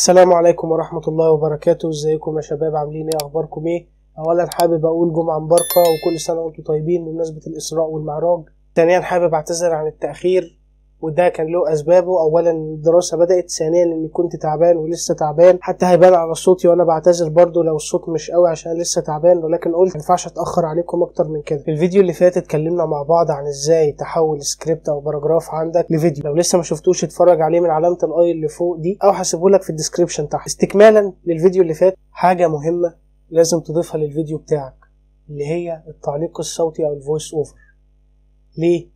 السلام عليكم ورحمة الله وبركاته ازيكم يا شباب عاملين ايه اخباركم ايه اولا حابب اقول جمعة مباركة وكل سنة وانتم طيبين بمناسبة الاسراء والمعراج ثانيا حابب اعتذر عن التأخير وده كان له اسبابه اولا الدراسة بدأت ثانيا اني كنت تعبان ولسه تعبان حتى هيبان على صوتي وانا بعتذر برضو لو الصوت مش قوي عشان لسه تعبان ولكن قلت مينفعش اتأخر عليكم اكتر من كده في الفيديو اللي فات اتكلمنا مع بعض عن ازاي تحول سكريبت او باراجراف عندك لفيديو لو لسه ما شفتوش اتفرج عليه من علامة الاي اللي فوق دي او هسيبهولك في الديسكريبشن تحت استكمالا للفيديو اللي فات حاجة مهمة لازم تضيفها للفيديو بتاعك اللي هي التعليق الصوتي او الفويس اوفر ليه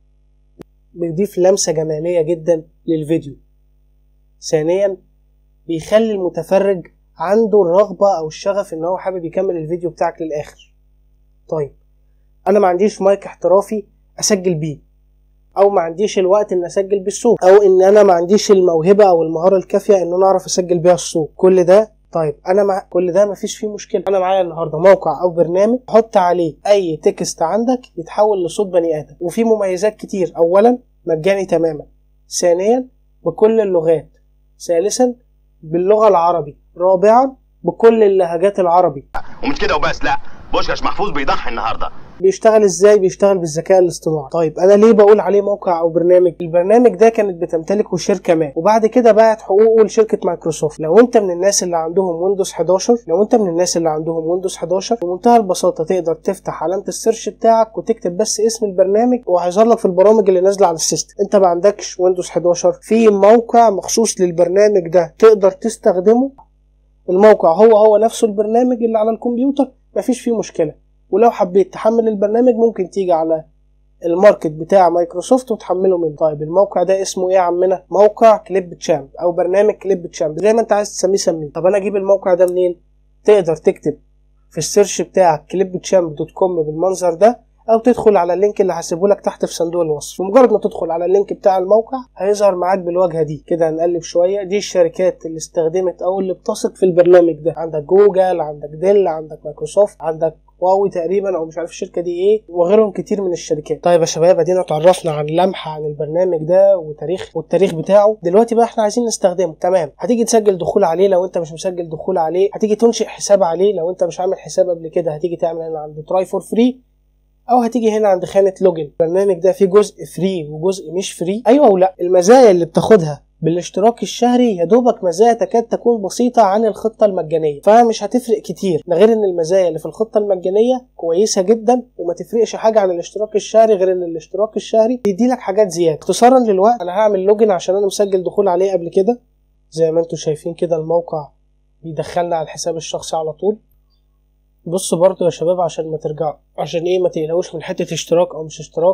بيضيف لمسة جمالية جدا للفيديو ثانيا بيخلي المتفرج عنده الرغبة أو الشغف إن هو حابب يكمل الفيديو بتاعك للآخر طيب أنا ما عنديش مايك احترافي أسجل بيه أو ما عنديش الوقت إن أسجل بالصوت أو إن أنا ما عنديش الموهبة أو المهارة الكافية إن أنا أعرف أسجل بيها الصوت كل ده طيب انا مع كل ده مفيش فيه مشكله انا معايا النهارده موقع او برنامج حط عليه اي تكست عندك يتحول لصوت بني ادم وفي مميزات كتير اولا مجاني تماما ثانيا بكل اللغات ثالثا باللغه العربي رابعا بكل اللهجات العربي ومش كده وبس لا بوشكاش محفوظ بيضحي النهارده بيشتغل ازاي بيشتغل بالذكاء الاصطناعي طيب انا ليه بقول عليه موقع او برنامج البرنامج ده كانت بتمتلكه شركه ما وبعد كده باعت حقوقه لشركه مايكروسوفت لو انت من الناس اللي عندهم ويندوز 11 لو انت من الناس اللي عندهم ويندوز 11 بمنتهى البساطه تقدر تفتح علامه السيرش بتاعك وتكتب بس اسم البرنامج وهيظهر لك في البرامج اللي نازله على السيستم انت ما عندكش ويندوز 11 في موقع مخصوص للبرنامج ده تقدر تستخدمه الموقع هو هو نفسه البرنامج اللي على الكمبيوتر مفيش فيه مشكله ولو حبيت تحمل البرنامج ممكن تيجي على الماركت بتاع مايكروسوفت وتحمله منه طيب الموقع ده اسمه ايه يا عمنا موقع كليب تشامب او برنامج كليب تشامب زي ما انت عايز تسميه سميه طب انا اجيب الموقع ده منين تقدر تكتب في السيرش بتاعك كليب تشامب دوت كوم بالمنظر ده او تدخل على اللينك اللي هسيبه لك تحت في صندوق الوصف ومجرد ما تدخل على اللينك بتاع الموقع هيظهر معاك بالواجهه دي كده هنقلب شويه دي الشركات اللي استخدمت او اللي بتثق في البرنامج ده عندك جوجل عندك ديل عندك مايكروسوفت عندك هواوي تقريبا او مش عارف الشركه دي ايه وغيرهم كتير من الشركات طيب يا شباب ادينا اتعرفنا عن لمحه عن البرنامج ده وتاريخ والتاريخ بتاعه دلوقتي بقى احنا عايزين نستخدمه تمام هتيجي تسجل دخول عليه لو انت مش مسجل دخول عليه هتيجي تنشئ حساب عليه لو انت مش عامل حساب قبل كده هتيجي تعمل هنا عند تراي فور فري او هتيجي هنا عند خانه لوجن البرنامج ده فيه جزء فري وجزء مش فري ايوه ولا المزايا اللي بتاخدها بالاشتراك الشهري يا دوبك مزايا تكاد تكون بسيطة عن الخطة المجانية فمش هتفرق كتير ده غير ان المزايا اللي في الخطة المجانية كويسة جدا وما تفرقش حاجة عن الاشتراك الشهري غير ان الاشتراك الشهري بيدي لك حاجات زيادة اختصارا للوقت انا هعمل لوجن عشان انا مسجل دخول عليه قبل كده زي ما انتم شايفين كده الموقع بيدخلنا على الحساب الشخصي على طول بصوا برضو يا شباب عشان ما ترجعوا عشان ايه ما تقلقوش من حتة اشتراك او مش اشتراك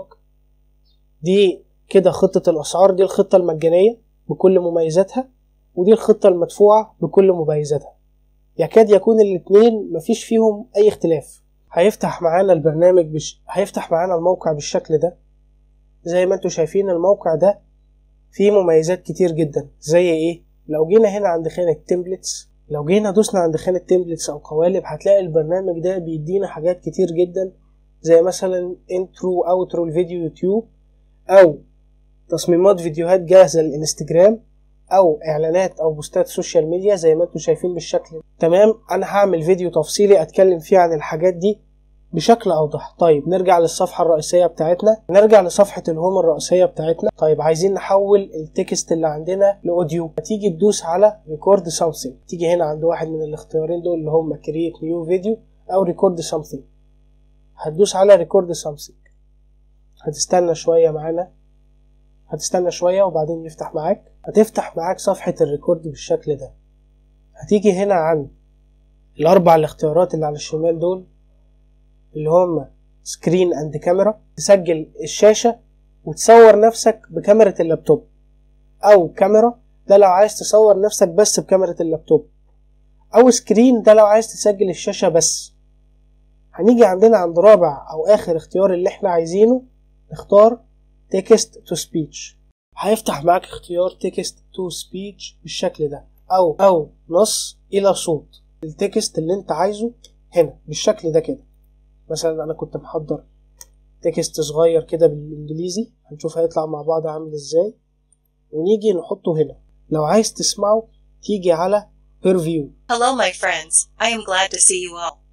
دي كده خطة الاسعار دي الخطة المجانية بكل مميزاتها ودي الخطة المدفوعة بكل مميزاتها يكاد يكون الاتنين مفيش فيهم اي اختلاف هيفتح معانا البرنامج بش... هيفتح معانا الموقع بالشكل ده زي ما انتم شايفين الموقع ده فيه مميزات كتير جدا زي ايه لو جينا هنا عند خانة تمبلتس لو جينا دوسنا عند خانة تمبلتس او قوالب هتلاقي البرنامج ده بيدينا حاجات كتير جدا زي مثلا انترو اوترو الفيديو يوتيوب او تصميمات فيديوهات جاهزة للانستجرام او اعلانات او بوستات سوشيال ميديا زي ما انتم شايفين بالشكل تمام انا هعمل فيديو تفصيلي اتكلم فيه عن الحاجات دي بشكل اوضح طيب نرجع للصفحة الرئيسية بتاعتنا نرجع لصفحة الهوم الرئيسية بتاعتنا طيب عايزين نحول التكست اللي عندنا لاوديو هتيجي تدوس على ريكورد سامثينج تيجي هنا عند واحد من الاختيارين دول اللي هم كرييت نيو فيديو او ريكورد سامثينج هتدوس على ريكورد سامثينج هتستنى شوية معانا هتستنى شوية وبعدين يفتح معاك هتفتح معاك صفحة الريكورد بالشكل ده هتيجي هنا عند الأربع الاختيارات اللي على الشمال دول اللي هم سكرين اند كاميرا تسجل الشاشة وتصور نفسك بكاميرا اللابتوب أو كاميرا ده لو عايز تصور نفسك بس بكاميرا اللابتوب أو سكرين ده لو عايز تسجل الشاشة بس هنيجي عندنا عند رابع أو آخر اختيار اللي احنا عايزينه نختار تكست تو سبيتش هيفتح معاك اختيار تكست تو سبيتش بالشكل ده او او نص الى صوت التكست اللي انت عايزه هنا بالشكل ده كده مثلا انا كنت محضر تكست صغير كده بالانجليزي هنشوف هيطلع مع بعض عامل ازاي ونيجي نحطه هنا لو عايز تسمعه تيجي على بير فيو Hello, my friends. I am glad to see you all.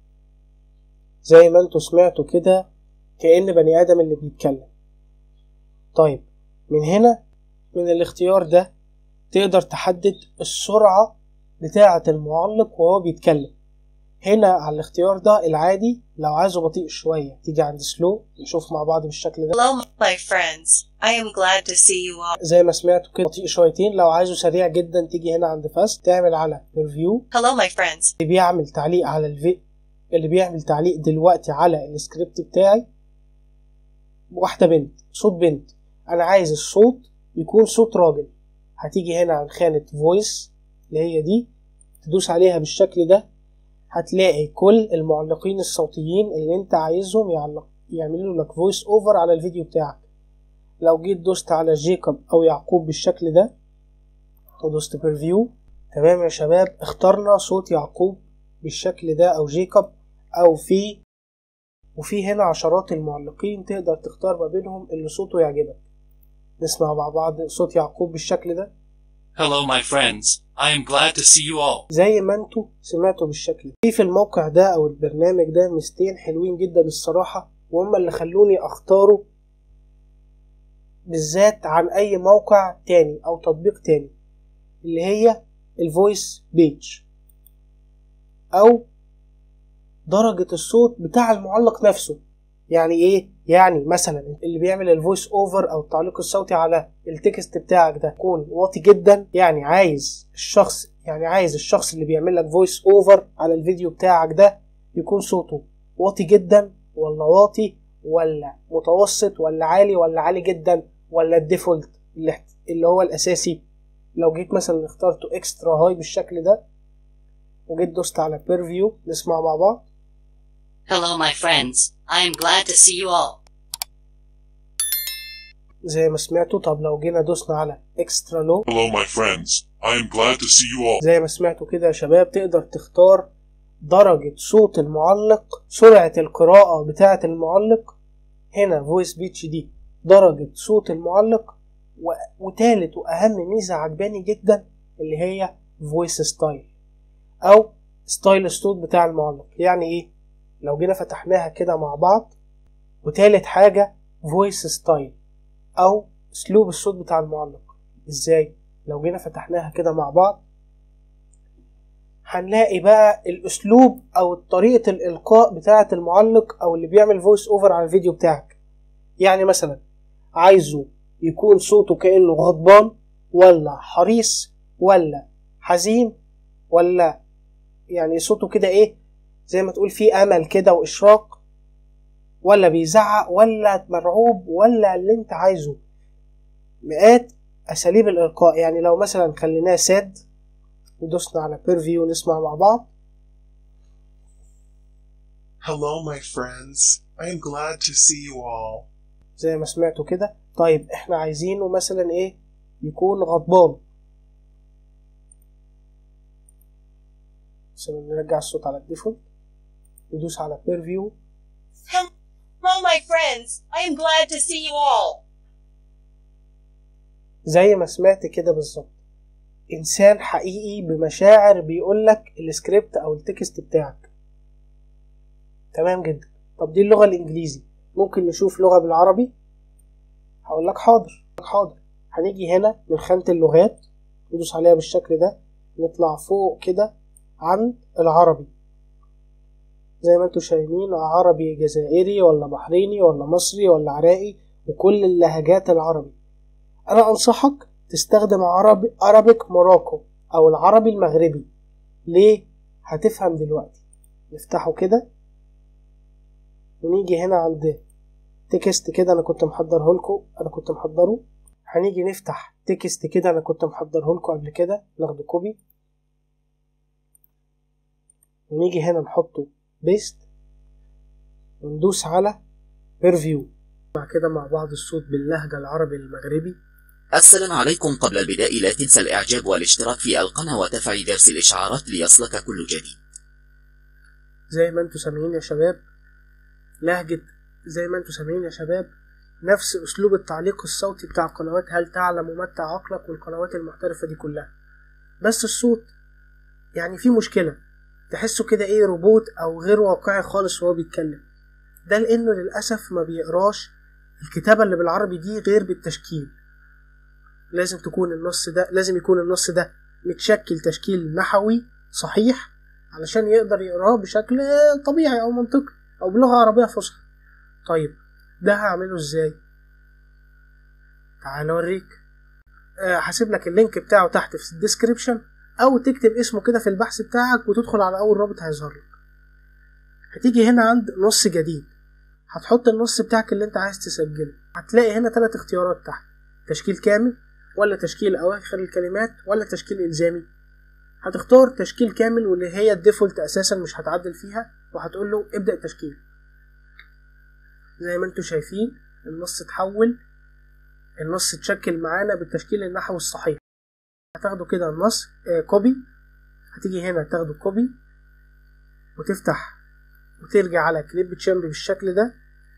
زي ما انتوا سمعتوا كده كأن بني آدم اللي بيتكلم طيب من هنا من الاختيار ده تقدر تحدد السرعة بتاعة المعلق وهو بيتكلم هنا على الاختيار ده العادي لو عايزه بطيء شوية تيجي عند سلو نشوف مع بعض بالشكل ده Hello, my friends. I am glad to see you all. زي ما سمعتوا كده بطيء شويتين لو عايزه سريع جدا تيجي هنا عند فاست تعمل على ريفيو Hello, my friends. اللي بيعمل تعليق على الفي اللي بيعمل تعليق دلوقتي على السكريبت بتاعي واحدة بنت صوت بنت أنا عايز الصوت يكون صوت راجل هتيجي هنا عن خانة فويس اللي هي دي تدوس عليها بالشكل ده هتلاقي كل المعلقين الصوتيين اللي انت عايزهم يعلق يعملوا لك فويس اوفر على الفيديو بتاعك لو جيت دوست على جيكوب او يعقوب بالشكل ده ودوست بريفيو تمام يا شباب اخترنا صوت يعقوب بالشكل ده او جيكوب او في وفي هنا عشرات المعلقين تقدر تختار ما بينهم اللي صوته يعجبك نسمع مع بعض صوت يعقوب بالشكل ده Hello, my friends. I am glad to see you all. زي ما انتوا سمعتوا بالشكل ده. في في الموقع ده او البرنامج ده ميزتين حلوين جدا الصراحة وهم اللي خلوني اختاره بالذات عن اي موقع تاني او تطبيق تاني اللي هي الفويس بيج او درجة الصوت بتاع المعلق نفسه يعني ايه يعني مثلا اللي بيعمل الفويس اوفر او التعليق الصوتي على التكست بتاعك ده يكون واطي جدا يعني عايز الشخص يعني عايز الشخص اللي بيعمل لك فويس اوفر على الفيديو بتاعك ده يكون صوته واطي جدا ولا واطي ولا متوسط ولا عالي ولا عالي جدا ولا الديفولت اللي, اللي هو الاساسي لو جيت مثلا اخترته اكسترا هاي بالشكل ده وجيت دوست على بيرفيو نسمع مع بعض Hello, my friends. I am glad to see you all. زي ما سمعتوا طب لو جينا دوسنا على اكسترا لو Hello, my friends. I am glad to see you all. زي ما سمعتوا كده يا شباب تقدر تختار درجة صوت المعلق سرعة القراءة بتاعة المعلق هنا فويس بيتش دي درجة صوت المعلق و... وتالت وأهم ميزة عجباني جدا اللي هي فويس ستايل أو ستايل الصوت بتاع المعلق يعني إيه؟ لو جينا فتحناها كده مع بعض وتالت حاجة فويس ستايل أو أسلوب الصوت بتاع المعلق إزاي؟ لو جينا فتحناها كده مع بعض هنلاقي بقى الاسلوب او طريقه الالقاء بتاعه المعلق او اللي بيعمل فويس اوفر على الفيديو بتاعك يعني مثلا عايزه يكون صوته كانه غضبان ولا حريص ولا حزين ولا يعني صوته كده ايه زي ما تقول فيه امل كده واشراق ولا بيزعق ولا مرعوب ولا اللي انت عايزه مئات اساليب الالقاء يعني لو مثلا خليناه ساد ودوسنا على بيرفيو نسمع مع بعض Hello, my friends. I am glad to see you all. زي ما سمعتوا كده طيب احنا عايزينه مثلا ايه يكون غضبان مثلا نرجع الصوت على الديفولت ندوس على بيرفيو Hello, my friends. I am glad to see you all. زي ما سمعت كده بالظبط انسان حقيقي بمشاعر بيقولك السكريبت او التكست بتاعك تمام جدا طب دي اللغة الانجليزي ممكن نشوف لغة بالعربي هقول لك حاضر حاضر هنيجي هنا من خانة اللغات ندوس عليها بالشكل ده نطلع فوق كده عن العربي زي ما انتوا شايفين عربي جزائري ولا بحريني ولا مصري ولا عراقي وكل اللهجات العربي انا انصحك تستخدم عربي عربيك موراكو او العربي المغربي ليه هتفهم دلوقتي نفتحه كده ونيجي هنا عند تكست كده انا كنت محضره لكم انا كنت محضره هنيجي نفتح تكست كده انا كنت محضره لكم قبل كده ناخده كوبي ونيجي هنا نحطه بيست وندوس على بيرفيو مع كده مع بعض الصوت باللهجة العربي المغربي السلام عليكم قبل البداء لا تنسى الإعجاب والاشتراك في القناة وتفعيل جرس الإشعارات ليصلك كل جديد زي ما انتوا سامعين يا شباب لهجة زي ما انتوا سامعين يا شباب نفس اسلوب التعليق الصوتي بتاع قنوات هل تعلم ومتع عقلك والقنوات المحترفة دي كلها بس الصوت يعني فيه مشكلة تحسه كده ايه روبوت او غير واقعي خالص وهو بيتكلم ده لانه للاسف ما بيقراش الكتابة اللي بالعربي دي غير بالتشكيل لازم تكون النص ده لازم يكون النص ده متشكل تشكيل نحوي صحيح علشان يقدر يقراه بشكل طبيعي او منطقي او بلغة عربية فصحى طيب ده هعمله ازاي تعال اوريك أه هسيب لك اللينك بتاعه تحت في الديسكريبشن او تكتب اسمه كده في البحث بتاعك وتدخل على اول رابط هيظهر لك هتيجي هنا عند نص جديد هتحط النص بتاعك اللي انت عايز تسجله هتلاقي هنا ثلاث اختيارات تحت تشكيل كامل ولا تشكيل اواخر الكلمات ولا تشكيل الزامي هتختار تشكيل كامل واللي هي الديفولت اساسا مش هتعدل فيها وهتقول له ابدا التشكيل زي ما انتم شايفين النص اتحول النص اتشكل معانا بالتشكيل النحوي الصحيح هتاخده كده النص آه كوبي هتيجي هنا تاخده كوبي وتفتح وترجع على كليب تشامب بالشكل ده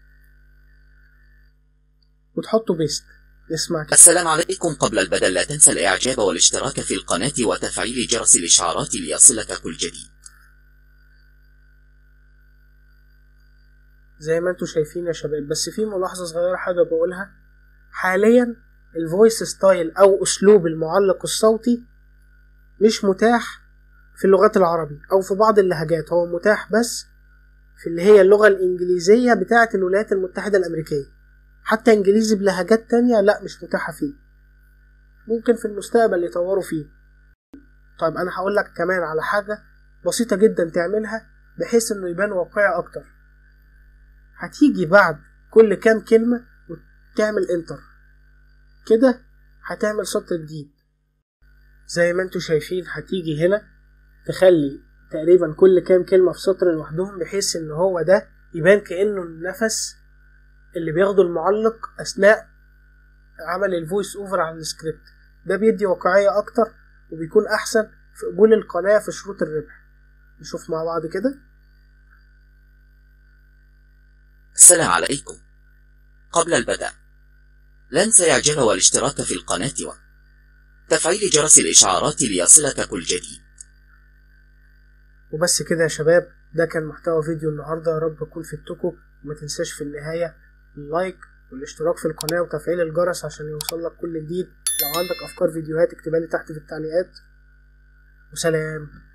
وتحطه بيست اسمع كده السلام عليكم قبل البدء لا تنسى الإعجاب والاشتراك في القناة وتفعيل جرس الإشعارات ليصلك كل جديد زي ما انتم شايفين يا شباب بس في ملاحظة صغيرة حابب أقولها حاليا الفويس ستايل أو أسلوب المعلق الصوتي مش متاح في اللغات العربي أو في بعض اللهجات هو متاح بس في اللي هي اللغة الإنجليزية بتاعة الولايات المتحدة الأمريكية حتى إنجليزي بلهجات تانية لأ مش متاحة فيه ممكن في المستقبل يطوروا فيه طيب أنا هقول لك كمان على حاجة بسيطة جدا تعملها بحيث إنه يبان واقعي أكتر هتيجي بعد كل كام كلمة وتعمل انتر كده هتعمل سطر جديد زي ما انتوا شايفين هتيجي هنا تخلي تقريبا كل كام كلمة في سطر لوحدهم بحيث ان هو ده يبان كأنه النفس اللي بياخده المعلق أثناء عمل الفويس اوفر على السكريبت ده بيدي واقعية أكتر وبيكون أحسن في قبول القناة في شروط الربح نشوف مع بعض كده السلام عليكم قبل البدء لا انسى الاعجاب والاشتراك في القناة وتفعيل جرس الإشعارات ليصلك كل جديد وبس كده يا شباب ده كان محتوى فيديو النهاردة يا رب أكون فدتكم وما تنساش في النهاية اللايك والاشتراك في القناة وتفعيل الجرس عشان يوصلك كل جديد لو عندك أفكار فيديوهات اكتبها لي تحت في التعليقات وسلام